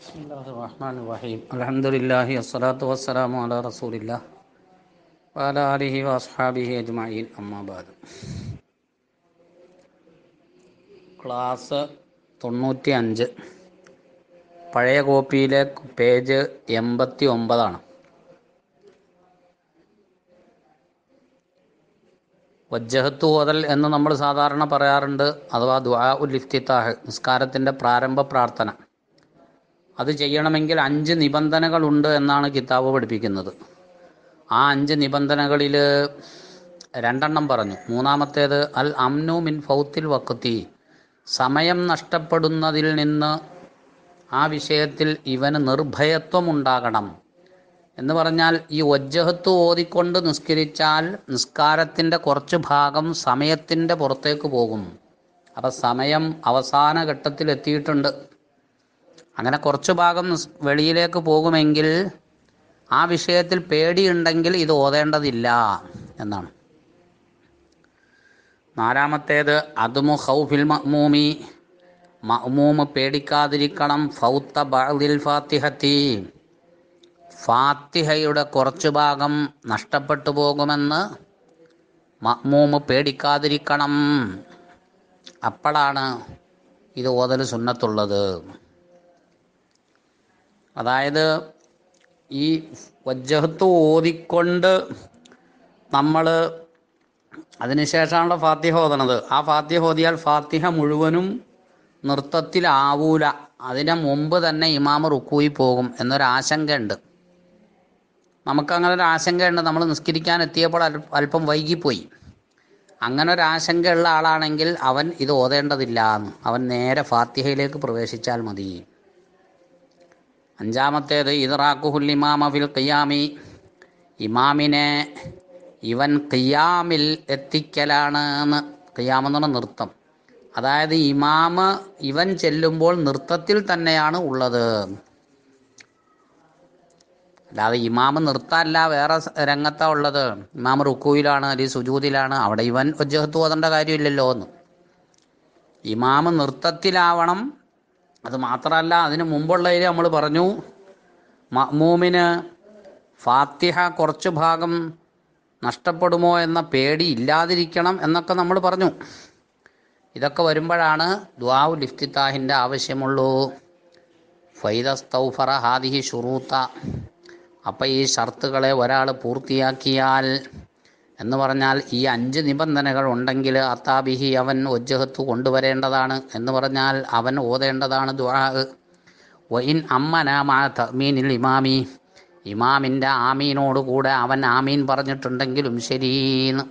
بسم الله الرحمن الرحيم الحمد لله والصلاة والسلام على رسول الله وعلى آله وأصحابه أجمعين أما بعد class തൊണ്ണൂറ്റി അഞ്ച് പഴയ കോപ്പിയിലെ പേജ് എൺപത്തി ഒമ്പതാണ് വജ്ജഹത്ത് ഓതൽ എന്ന് നമ്മൾ സാധാരണ പറയാറുണ്ട് അഥവാ ദുആ ഉൽ ഇഫ്തിത്താഹ് നിസ്കാരത്തിൻ്റെ പ്രാരംഭ പ്രാർത്ഥന അത് ചെയ്യണമെങ്കിൽ അഞ്ച് നിബന്ധനകളുണ്ട് എന്നാണ് കിതാബ് പഠിപ്പിക്കുന്നത് ആ അഞ്ച് നിബന്ധനകളിൽ രണ്ടെണ്ണം പറഞ്ഞു മൂന്നാമത്തേത് അൽ അംനു മിൻ ഫൗത്തിൽ വക്കത്തി സമയം നഷ്ടപ്പെടുന്നതിൽ നിന്ന് ആ വിഷയത്തിൽ ഇവന് നിർഭയത്വം ഉണ്ടാകണം എന്ന് പറഞ്ഞാൽ ഈ ഒജ്ജഹത്ത് ഓതിക്കൊണ്ട് നിസ്കരിച്ചാൽ നിസ്കാരത്തിൻ്റെ കുറച്ച് ഭാഗം സമയത്തിൻ്റെ പുറത്തേക്ക് പോകും അപ്പം സമയം അവസാന ഘട്ടത്തിൽ എത്തിയിട്ടുണ്ട് അങ്ങനെ കുറച്ച് ഭാഗം നിസ് വെളിയിലേക്ക് പോകുമെങ്കിൽ ആ വിഷയത്തിൽ പേടിയുണ്ടെങ്കിൽ ഇത് ഓതേണ്ടതില്ല എന്നാണ് നാലാമത്തേത് അതുമു ഹൗഫിൽ മഅ്മൂമി മഅ്മൂമ് പേടിക്കാതിരിക്കണം ഫൗത്ത ബഅദിൽ ഫാത്തിഹത്തി ഫാത്തിഹയുടെ കുറച്ച് ഭാഗം നഷ്ടപ്പെട്ടു പോകുമെന്ന് മഅ്മൂമ് പേടിക്കാതിരിക്കണം അപ്പോഴാണ് ഇത് ഓതൽ സുന്നത്തുള്ളത് അതായത് ഈ വജ്ജഹത്ത് ഓതിക്കൊണ്ട് നമ്മൾ അതിനുശേഷമാണല്ലോ ഫാത്തിഹ ഓതണത് ആ ഫാത്തിഹ ഓതിയാൽ ഫാത്തിഹ മുഴുവനും നൃത്തത്തിലാവൂല അതിന് മുമ്പ് തന്നെ ഇമാമ റുക്കൂയി പോകും എന്നൊരാശങ്കയുണ്ട് നമുക്കങ്ങനെ ഒരു ആശങ്കയുണ്ട് നമ്മൾ നിസ്കരിക്കാൻ എത്തിയപ്പോൾ അൽ- അല്പം വൈകിപ്പോയി അങ്ങനെ ഒരു ആശങ്കയുള്ള ആളാണെങ്കിൽ അവൻ ഇത് ഓതേണ്ടതില്ല എന്ന് അവൻ നേരെ ഫാത്തിഹയിലേക്ക് പ്രവേശിച്ചാൽ മതി അഞ്ചാമത്തേത് ഇതറാഖുഹുൽ ഇമാമ ഫിൽ ഖിയാമി ഇമാമിനെ ഇവൻ ഖിയാമിൽ എത്തിക്കലാണ് എന്ന് ഖിയാം എന്ന് പറഞ്ഞ നൃത്തം അതായത് ഇമാമ് ഇവൻ ചെല്ലുമ്പോൾ നൃത്തത്തിൽ തന്നെയാണ് ഉള്ളത് അല്ലാതെ ഇമാമ് നൃത്തമല്ല വേറെ സ- രംഗത്താ ഉള്ളത് ഇമാമ് റുക്കുയിലാണ് അല്ലെങ്കിൽ സുജൂതിലാണ് അവിടെ ഇവൻ ഒജ്ജഹത്ത് ഓതേണ്ട കാര്യമില്ലല്ലോ എന്ന് ഇമാമ് നൃത്തത്തിലാവണം അത് മാത്രമല്ല അതിന് മുമ്പുള്ളതിൽ നമ്മൾ പറഞ്ഞു മഅ്മൂമിന് ഫാത്തിഹ കുറച്ച് ഭാഗം നഷ്ടപ്പെടുമോ എന്ന പേടി ഇല്ലാതിരിക്കണം എന്നൊക്കെ നമ്മൾ പറഞ്ഞു ഇതൊക്കെ വരുമ്പോഴാണ് ദ്വാവു ലിഫ്തിത്താഹിൻ്റെ ആവശ്യമുള്ളൂ ഫൈദസ്തൗഫറ ഹാദിഹി ഷുറൂത്ത അപ്പം ഈ ഷർത്തുകളെ ഒരാൾ പൂർത്തിയാക്കിയാൽ എന്ന് പറഞ്ഞാൽ ഈ അഞ്ച് നിബന്ധനകൾ ഉണ്ടെങ്കിൽ അത്താബിഹി അവൻ ഒജ്ജഹത്ത് കൊണ്ടുവരേണ്ടതാണ് എന്ന് പറഞ്ഞാൽ അവൻ ഓതേണ്ടതാണ് ദുആ വൈൻ അമ്മനാമാ തമീനിൽ ഇമാമി ഇമാമിൻ്റെ ആമീനോട് കൂടെ അവൻ ആമീൻ പറഞ്ഞിട്ടുണ്ടെങ്കിലും ശരീന്ന്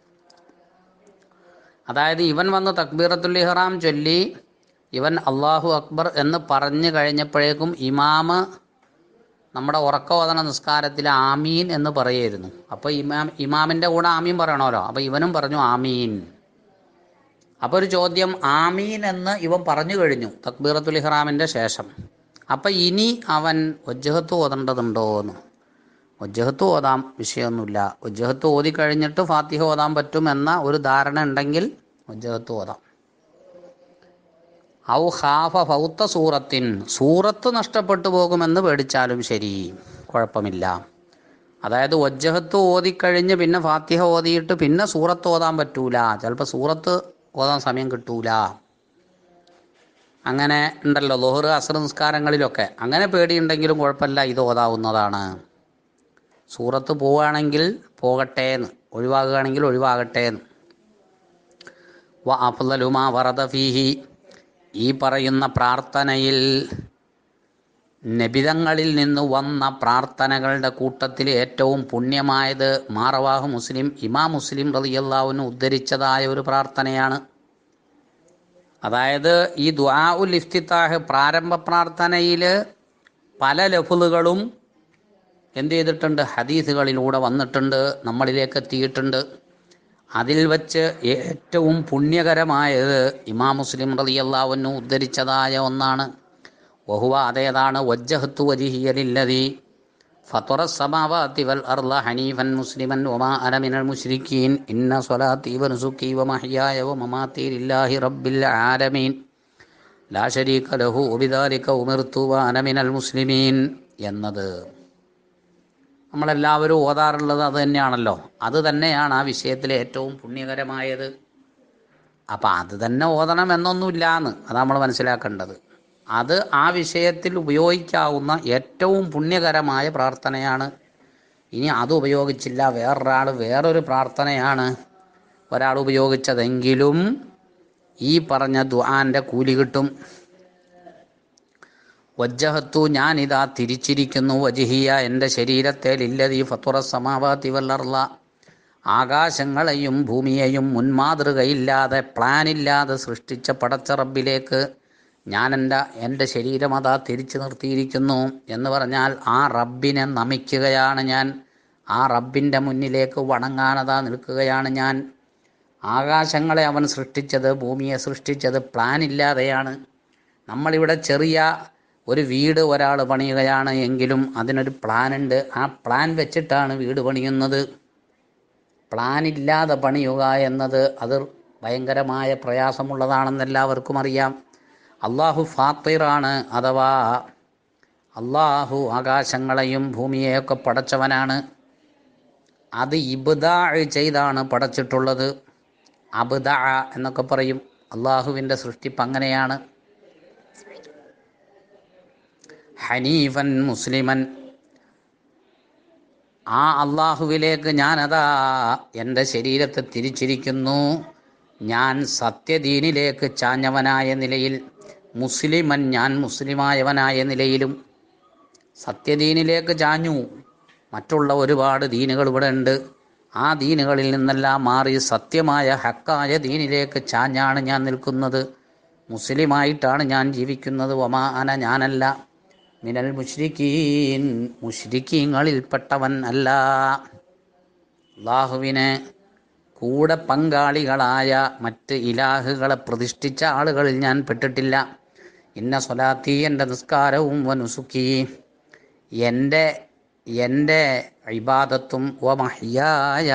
അതായത് ഇവൻ വന്ന് തക്ബീറത്തുൽ ഇഹ്റാം ചൊല്ലി ഇവൻ അള്ളാഹു അക്ബർ എന്ന് പറഞ്ഞു കഴിഞ്ഞപ്പോഴേക്കും ഇമാമ് നമ്മുടെ ഉറക്കവതന നിസ്കാരത്തിൽ ആമീൻ എന്ന് പറയായിരുന്നു അപ്പോൾ ഇമാം ഇമാമിൻ്റെ കൂടെ ആമീൻ പറയണമല്ലോ അപ്പോൾ ഇവനും പറഞ്ഞു ആമീൻ അപ്പോൾ ഒരു ചോദ്യം ആമീൻ എന്ന് ഇവൻ പറഞ്ഞു കഴിഞ്ഞു തക്ബീറത്തുൽ ഇഹ്റാമിൻ്റെ ശേഷം അപ്പം ഇനി അവൻ ഒജ്ജഹത്ത് ഓതേണ്ടതുണ്ടോ എന്ന് ഒജ്ജഹത്ത് ഓതാം വിഷയമൊന്നുമില്ല ഒജ്ജഹത്ത് ഓതി കഴിഞ്ഞിട്ട് ഫാത്തിഹ ഓതാൻ പറ്റും എന്ന ഒരു ധാരണ ഉണ്ടെങ്കിൽ ഒജ്ജഹത്ത് ഓതാം ഔ ഹാഫ ഫൗത്ത സൂറത്തിൻ സൂറത്ത് നഷ്ടപ്പെട്ടു പോകുമെന്ന് പേടിച്ചാലും ശരി കുഴപ്പമില്ല അതായത് ഒജ്ജഹത്ത് ഓതിക്കഴിഞ്ഞ് പിന്നെ ഫാത്തിഹ ഓതിയിട്ട് പിന്നെ സൂറത്ത് ഓതാൻ പറ്റൂല ചിലപ്പോൾ സൂറത്ത് ഓതാൻ സമയം കിട്ടൂല അങ്ങനെ ഉണ്ടല്ലോ ലോഹറ് അസർ നിസ്കാരങ്ങളിലൊക്കെ അങ്ങനെ പേടിയുണ്ടെങ്കിലും കുഴപ്പമില്ല ഇത് ഓതാവുന്നതാണ് സൂറത്ത് പോവുകയാണെങ്കിൽ പോകട്ടെ എന്ന് ഒഴിവാകുകയാണെങ്കിൽ ഒഴിവാകട്ടെ എന്ന് വ അഫ്ലലുമാ വറദ ഫീഹി ഈ പറയുന്ന പ്രാർത്ഥനയിൽ നബിതങ്ങളിൽ നിന്ന് വന്ന പ്രാർത്ഥനകളുടെ കൂട്ടത്തിൽ ഏറ്റവും പുണ്യമായത് മാറവാഹു മുസ്ലിം ഇമാ മുസ്ലിം റളിയല്ലാഹുവിന് ഉദ്ധരിച്ചതായ ഒരു പ്രാർത്ഥനയാണ് അതായത് ഈ ദുആ ഉൽ ഇഫ്തിത്താഹ് പ്രാരംഭ പ്രാർത്ഥനയിൽ പല ലഫുലുകളും എന്ത് ചെയ്തിട്ടുണ്ട് ഹദീസുകളിലൂടെ വന്നിട്ടുണ്ട് നമ്മളിലേക്ക് എത്തിയിട്ടുണ്ട് അതിൽ വച്ച് ഏറ്റവും പുണ്യകരമായത് ഇമാം മുസ്ലിം റളിയല്ലാഹുവിന് ഉദ്ധരിച്ചതായ ഒന്നാണ് വഹുവ അതേതാണ് വജ്ജഹത്തു വജിഹിയലില്ലതി ഫത്തുറ സമാവാതി വൽ അർള ഹനീഫൻ മുസ്ലിമൻ വമാ അന മിനൽ മുശ്രിക്കീൻ ഇന്ന സ്വലാത്തി വനുസുക്കി വമഹ്യായ വമമാത്തി ലില്ലാഹി റബ്ബിൽ ആലമീൻ ലാ ശരീക ലഹു ഉബിദാലിക ഉമിർത്തു അനമിനൽ മുസ്ലിമീൻ എന്നത് നമ്മളെല്ലാവരും ഓതാറുള്ളത് അത് തന്നെയാണല്ലോ അത് തന്നെയാണ് ആ വിഷയത്തിലെ ഏറ്റവും പുണ്യകരമായത് അപ്പം അത് തന്നെ ഓതണം എന്നൊന്നുമില്ലാന്ന് അത് നമ്മൾ മനസ്സിലാക്കേണ്ടത് അത് ആ വിഷയത്തിൽ ഉപയോഗിക്കാവുന്ന ഏറ്റവും പുണ്യകരമായ പ്രാർത്ഥനയാണ് ഇനി അത് ഉപയോഗിച്ചില്ല വേറൊരാൾ വേറൊരു പ്രാർത്ഥനയാണ് ഒരാൾ ഉപയോഗിച്ചതെങ്കിലും ഈ പറഞ്ഞ ദുആൻ്റെ കൂലി കിട്ടും വജ്ജഹത്തു ഞാനിതാ തിരിച്ചിരിക്കുന്നു വജിഹിയ എൻ്റെ ശരീരത്തെ ലില്ലതി ഫത്തുറ സമാവാതി വല്ലർല ആകാശങ്ങളെയും ഭൂമിയെയും മുൻമാതൃകയില്ലാതെ പ്ലാനില്ലാതെ സൃഷ്ടിച്ച പടച്ച റബ്ബിലേക്ക് ഞാൻ എൻ്റെ എൻ്റെ ശരീരം അതാ തിരിച്ചു നിർത്തിയിരിക്കുന്നു എന്ന് പറഞ്ഞാൽ ആ റബ്ബിനെ നമിക്കുകയാണ് ഞാൻ ആ റബ്ബിൻ്റെ മുന്നിലേക്ക് വണങ്ങാനതാ നിൽക്കുകയാണ് ഞാൻ ആകാശങ്ങളെ അവൻ സൃഷ്ടിച്ചത് ഭൂമിയെ സൃഷ്ടിച്ചത് പ്ലാൻ ഇല്ലാതെയാണ് നമ്മളിവിടെ ചെറിയ ഒരു വീട് ഒരാൾ പണിയുകയാണ് എങ്കിലും അതിനൊരു പ്ലാൻ ഉണ്ട് ആ പ്ലാൻ വെച്ചിട്ടാണ് വീട് പണിയുന്നത് പ്ലാൻ ഇല്ലാതെ പണിയുക എന്നത് അത് ഭയങ്കരമായ പ്രയാസമുള്ളതാണെന്ന് എല്ലാവർക്കും അറിയാം അള്ളാഹു ഫാത്തിറാണ് അഥവാ അള്ളാഹു ആകാശങ്ങളെയും ഭൂമിയെയൊക്കെ പടച്ചവനാണ് അത് ഇബ്ദാ ചെയ്താണ് പടച്ചിട്ടുള്ളത് അബ്ദ എന്നൊക്കെ പറയും അള്ളാഹുവിൻ്റെ സൃഷ്ടിപ്പ് അങ്ങനെയാണ് ഹനീഫൻ മുസ്ലിമൻ ആ അള്ളാഹുവിലേക്ക് ഞാനതാ എൻ്റെ ശരീരത്തെ തിരിച്ചിരിക്കുന്നു ഞാൻ സത്യദീനിലേക്ക് ചാഞ്ഞവനായ നിലയിൽ മുസ്ലിമൻ ഞാൻ മുസ്ലിമായവനായ നിലയിലും സത്യദീനിലേക്ക് ചാഞ്ഞു മറ്റുള്ള ഒരുപാട് ദീനുകൾ ഇവിടെ ഉണ്ട് ആ ദീനുകളിൽ നിന്നെല്ലാം മാറി സത്യമായ ഹക്കായ ദീനിലേക്ക് ചാഞ്ഞാണ് ഞാൻ നിൽക്കുന്നത് മുസ്ലിമായിട്ടാണ് ഞാൻ ജീവിക്കുന്നത് ഒമാ അന ഞാനല്ല മിനൽ മുഷ്രിക്കീൻ മുഷ്രിക്കീങ്ങളിൽപ്പെട്ടവൻ അല്ല അള്ളാഹുവിനെ കൂടെ പങ്കാളികളായ മറ്റ് ഇലാഹുകളെ പ്രതിഷ്ഠിച്ച ആളുകളിൽ ഞാൻ പെട്ടിട്ടില്ല ഇന്ന സ്വലാത്തി എൻ്റെ നിസ്കാരവും വനുസുക്കി എൻ്റെ എൻ്റെ ഇബാദത്തും വമഹ്യായ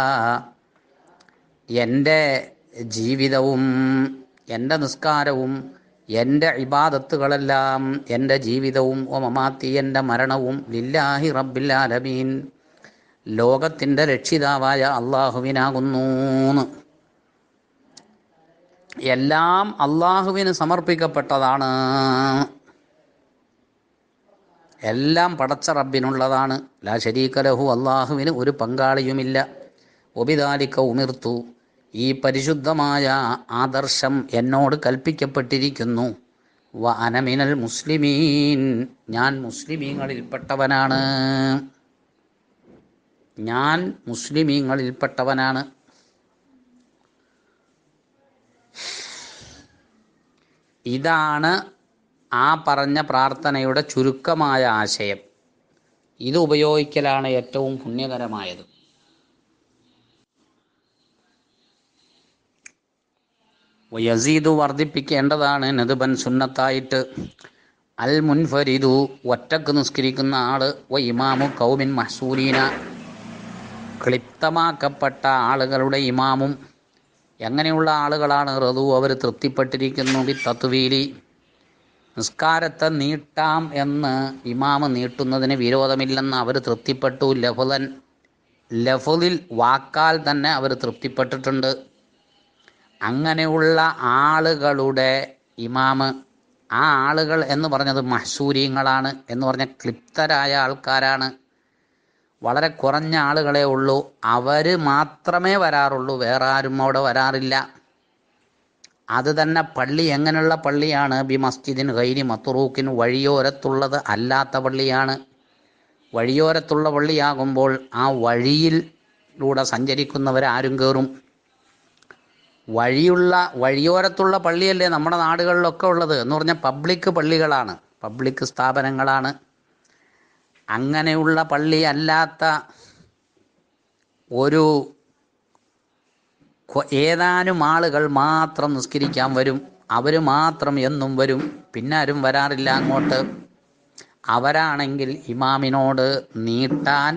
എൻ്റെ ജീവിതവും എൻ്റെ നിസ്കാരവും എൻ്റെ ഇബാദത്തുകളെല്ലാം എൻ്റെ ജീവിതവും ഒമമാത്തി എൻ്റെ മരണവും ലില്ലാഹി റബ്ബിൽ ആലമീൻ ലോകത്തിൻ്റെ രക്ഷിതാവായ അള്ളാഹുവിനാകുന്നു എല്ലാം അള്ളാഹുവിന് സമർപ്പിക്കപ്പെട്ടതാണ് എല്ലാം പടച്ച റബ്ബിനുള്ളതാണ് ലാ ശരീക്കലഹു അള്ളാഹുവിന് ഒരു പങ്കാളിയുമില്ല ഒബിദാലിക്ക ഉമിർത്തു ഈ പരിശുദ്ധമായ ആദർശം എന്നോട് കൽപ്പിക്കപ്പെട്ടിരിക്കുന്നു വ അനമിനൽ മുസ്ലിമീൻ ഞാൻ മുസ്ലിമീങ്ങളിൽപ്പെട്ടവനാണ് ഞാൻ മുസ്ലിമീങ്ങളിൽപ്പെട്ടവനാണ് ഇതാണ് ആ പറഞ്ഞ പ്രാർത്ഥനയുടെ ചുരുക്കമായ ആശയം ഇത് ഉപയോഗിക്കലാണ് ഏറ്റവും പുണ്യകരമായത് യസീദു വർദ്ധിപ്പിക്കേണ്ടതാണ് നദുബൻ സുന്നത്തായിട്ട് അൽ മുൻഫരിദു ഒറ്റക്ക് നിസ്കരിക്കുന്ന ആള് വ ഇമാമു കൗമിൻ മഹ്സൂരീന ക്ലിപ്തമാക്കപ്പെട്ട ആളുകളുടെ ഇമാമും എങ്ങനെയുള്ള ആളുകളാണ് റതു അവർ തൃപ്തിപ്പെട്ടിരിക്കുന്നു ബി തത്വീലി നിസ്കാരത്തെ നീട്ടാം എന്ന് ഇമാമ് നീട്ടുന്നതിന് വിരോധമില്ലെന്ന് അവർ തൃപ്തിപ്പെട്ടു ലഫുലൻ ലഫുലിൽ വാക്കാൽ തന്നെ അവർ തൃപ്തിപ്പെട്ടിട്ടുണ്ട് അങ്ങനെയുള്ള ആളുകളുടെ ഇമാമ് ആ ആളുകൾ എന്ന് പറഞ്ഞത് മഹ്സൂര്യങ്ങളാണ് എന്ന് പറഞ്ഞ ക്ലിപ്തരായ ആൾക്കാരാണ് വളരെ കുറഞ്ഞ ആളുകളെ ഉള്ളൂ അവർ മാത്രമേ വരാറുള്ളൂ വേറെ ആരും അവിടെ വരാറില്ല അത് തന്നെ പള്ളി എങ്ങനെയുള്ള പള്ളിയാണ് ബി മസ്ജിദിന് ഗൈരി മത്തുറൂക്കിന് വഴിയോരത്തുള്ളത് അല്ലാത്ത പള്ളിയാണ് വഴിയോരത്തുള്ള പള്ളിയാകുമ്പോൾ ആ വഴിയിലൂടെ സഞ്ചരിക്കുന്നവർ ആരും കയറും വഴിയുള്ള വഴിയോരത്തുള്ള പള്ളിയല്ലേ നമ്മുടെ നാടുകളിലൊക്കെ ഉള്ളത് എന്ന് പറഞ്ഞാൽ പബ്ലിക് പള്ളികളാണ് പബ്ലിക് സ്ഥാപനങ്ങളാണ് അങ്ങനെയുള്ള പള്ളി അല്ലാത്ത ഒരു കൊ- ഏതാനും ആളുകൾ മാത്രം നിസ്കരിക്കാൻ വരും അവർ മാത്രം എന്നും വരും പിന്നെ ആരും വരാറില്ല അങ്ങോട്ട് അവരാണെങ്കിൽ ഇമാമിനോട് നീട്ടാൻ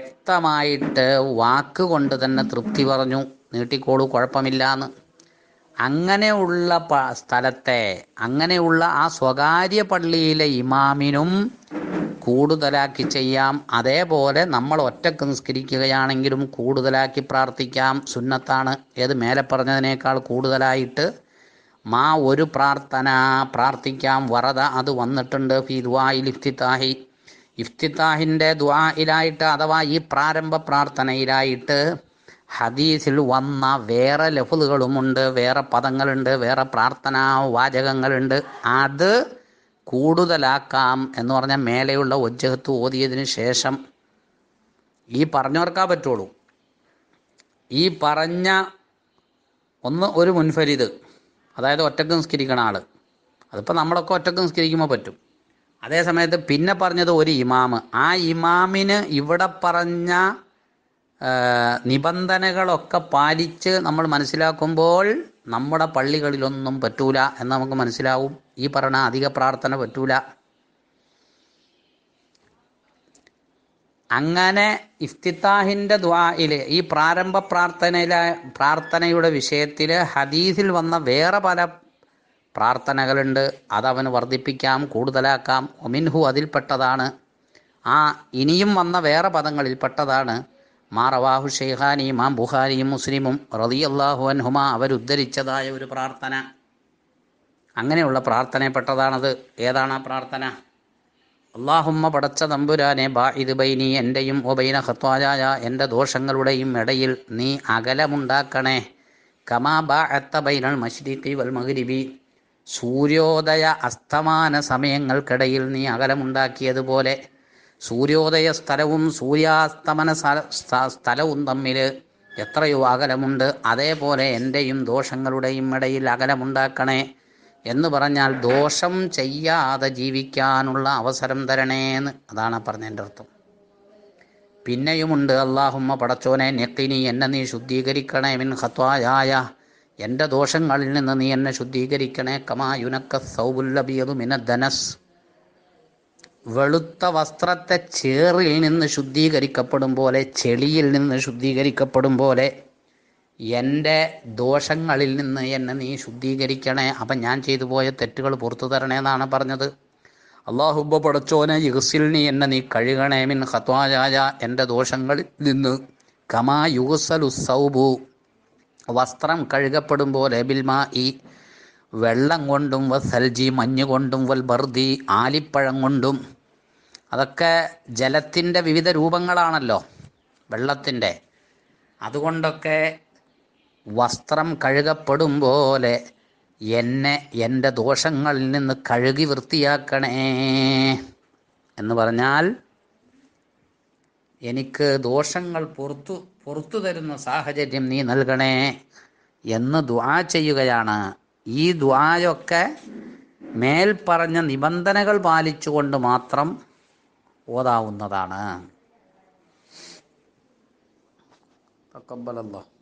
വ്യക്തമായിട്ട് വാക്കുകൊണ്ട് തന്നെ തൃപ്തി പറഞ്ഞു നീട്ടിക്കോളൂ കുഴപ്പമില്ല എന്ന് അങ്ങനെയുള്ള പ സ്ഥലത്തെ അങ്ങനെയുള്ള ആ സ്വകാര്യ പള്ളിയിലെ ഇമാമിനും കൂടുതലാക്കി ചെയ്യാം അതേപോലെ നമ്മൾ ഒറ്റക്ക് നിസ്കരിക്കുകയാണെങ്കിലും കൂടുതലാക്കി പ്രാർത്ഥിക്കാം സുന്നത്താണ് ഏത് മേലെ പറഞ്ഞതിനേക്കാൾ കൂടുതലായിട്ട് മാ ഒരു പ്രാർത്ഥന പ്രാർത്ഥിക്കാം വറത അത് വന്നിട്ടുണ്ട് ഫി ദുആയിൽ ഇഫ്തിത്താഹി ഇഫ്തിത്താഹിൻ്റെ ദുആയിലായിട്ട് അഥവാ ഈ പ്രാരംഭ പ്രാർത്ഥനയിലായിട്ട് ഹദീസിൽ വന്ന വേറെ ലഫുകളുമുണ്ട് വേറെ പദങ്ങളുണ്ട് വേറെ പ്രാർത്ഥനാ വാചകങ്ങളുണ്ട് അത് കൂടുതലാക്കാം എന്ന് പറഞ്ഞാൽ മേലെയുള്ള ഒജ്ജഹത്ത് ഓതിയതിന് ശേഷം ഈ പറഞ്ഞവർക്കാ പറ്റുള്ളൂ ഈ പറഞ്ഞ ഒന്ന് ഒരു മുൻഫരിത് അതായത് ഒറ്റക്ക് നിസ്കരിക്കണ ആൾ അതിപ്പോൾ നമ്മളൊക്കെ ഒറ്റക്ക് നിസ്കരിക്കുമ്പോൾ പറ്റും അതേ സമയത്ത് പിന്നെ പറഞ്ഞത് ഒരു ഇമാമ് ആ ഇമാമിന് ഇവിടെ പറഞ്ഞ ആ, നിബന്ധനകളൊക്കെ പാലിച്ച് നമ്മൾ മനസ്സിലാക്കുമ്പോൾ നമ്മുടെ പള്ളികളിലൊന്നും പറ്റൂല എന്ന് നമുക്ക് മനസ്സിലാവും ഈ പറഞ്ഞ അധിക പ്രാർത്ഥന പറ്റൂല അങ്ങനെ ഇഫ്തിത്താഹിൻ്റെ ദ്വായിൽ ഈ പ്രാരംഭ പ്രാർത്ഥനയിലെ പ്രാർത്ഥനയുടെ വിഷയത്തിൽ ഹദീസിൽ വന്ന വേറെ പല പ്രാർത്ഥനകളുണ്ട് അതവന് വർദ്ധിപ്പിക്കാം കൂടുതലാക്കാം ഒമിൻഹു അതിൽപ്പെട്ടതാണ് ആ ഇനിയും വന്ന വേറെ പദങ്ങളിൽപ്പെട്ടതാണ് മാ റവാഹു ഷെയ്ഖാനി മാം ബുഖാരിയും മുസ്ലിമും റളിയല്ലാഹു അൻഹുമ അവരുദ്ധരിച്ചതായ ഒരു പ്രാർത്ഥന അങ്ങനെയുള്ള പ്രാർത്ഥനയിൽപ്പെട്ടതാണത് ഏതാണ് ആ പ്രാർത്ഥന അള്ളാഹുമ്മ പടച്ച തമ്പുരാനെ ബാ ഇത് ബൈനി എൻ്റെയും ഒബൈന ഹത്വാജായ എൻ്റെ ദോഷങ്ങളുടെയും ഇടയിൽ നീ അകലമുണ്ടാക്കണേ കമാ ബാ എത്ത ബൈനൽ മഷ്രിഖി വൽ മഗ്രിബി സൂര്യോദയ അസ്തമാന സമയങ്ങൾക്കിടയിൽ നീ അകലമുണ്ടാക്കിയതുപോലെ സൂര്യോദയ സ്ഥലവും സൂര്യാസ്തമന സ്ഥല- സ്ഥ- സ്ഥലവും തമ്മിൽ എത്രയോ അകലമുണ്ട് അതേപോലെ എൻ്റെയും ദോഷങ്ങളുടെയും ഇടയിൽ അകലമുണ്ടാക്കണേ എന്ന് പറഞ്ഞാൽ ദോഷം ചെയ്യാതെ ജീവിക്കാനുള്ള അവസരം തരണേന്ന് അതാണ് പറഞ്ഞതിൻ്റെ അർത്ഥം പിന്നെയുമുണ്ട് അള്ളാഹുമ്മ പടച്ചോനെ നെക്കിനി എന്നെ നീ ശുദ്ധീകരിക്കണേ മിൻ ഖത്വായായ എൻ്റെ ദോഷങ്ങളിൽ നിന്ന് നീ എന്നെ ശുദ്ധീകരിക്കണേ കമാ യുനക്ക സൗബുല്ലബിയതു മിന ധനസ് വെളുത്ത വസ്ത്രത്തെ ചേറിൽ നിന്ന് ശുദ്ധീകരിക്കപ്പെടും പോലെ ചെളിയിൽ നിന്ന് ശുദ്ധീകരിക്കപ്പെടും പോലെ എൻ്റെ ദോഷങ്ങളിൽ നിന്ന് എന്നെ നീ ശുദ്ധീകരിക്കണേ അപ്പം ഞാൻ ചെയ്തു പോയ തെറ്റുകൾ പുറത്തു തരണേ എന്നാണ് പറഞ്ഞത് അള്ളാഹുബ പടച്ചോനെ യുഗസിൽ നീ എന്നെ നീ കഴുകണേ മിൻ ഹത്വാജായ എൻ്റെ ദോഷങ്ങളിൽ നിന്ന് കമാ യുഗസലു സൗബു വസ്ത്രം കഴുകപ്പെടും പോലെ ബിൽമാ ഈ വെള്ളം കൊണ്ടും വ സൽജി മഞ്ഞ് കൊണ്ടും വൽ ബർദി ആലിപ്പഴം കൊണ്ടും അതൊക്കെ ജലത്തിൻ്റെ വിവിധ രൂപങ്ങളാണല്ലോ വെള്ളത്തിൻ്റെ അതുകൊണ്ടൊക്കെ വസ്ത്രം കഴുകപ്പെടും പോലെ എന്നെ എൻ്റെ ദോഷങ്ങളിൽ നിന്ന് കഴുകി വൃത്തിയാക്കണേ എന്ന് പറഞ്ഞാൽ എനിക്ക് ദോഷങ്ങൾ പുറത്തു പുറത്തു തരുന്ന സാഹചര്യം നീ നൽകണേ എന്ന് ദ്വാ ചെയ്യുകയാണ് ഈ ദ്വായൊക്കെ മേൽ പറഞ്ഞ നിബന്ധനകൾ പാലിച്ചുകൊണ്ട് മാത്രം ഓതാവുന്നതാണ് തക്കബലല്ലാഹ്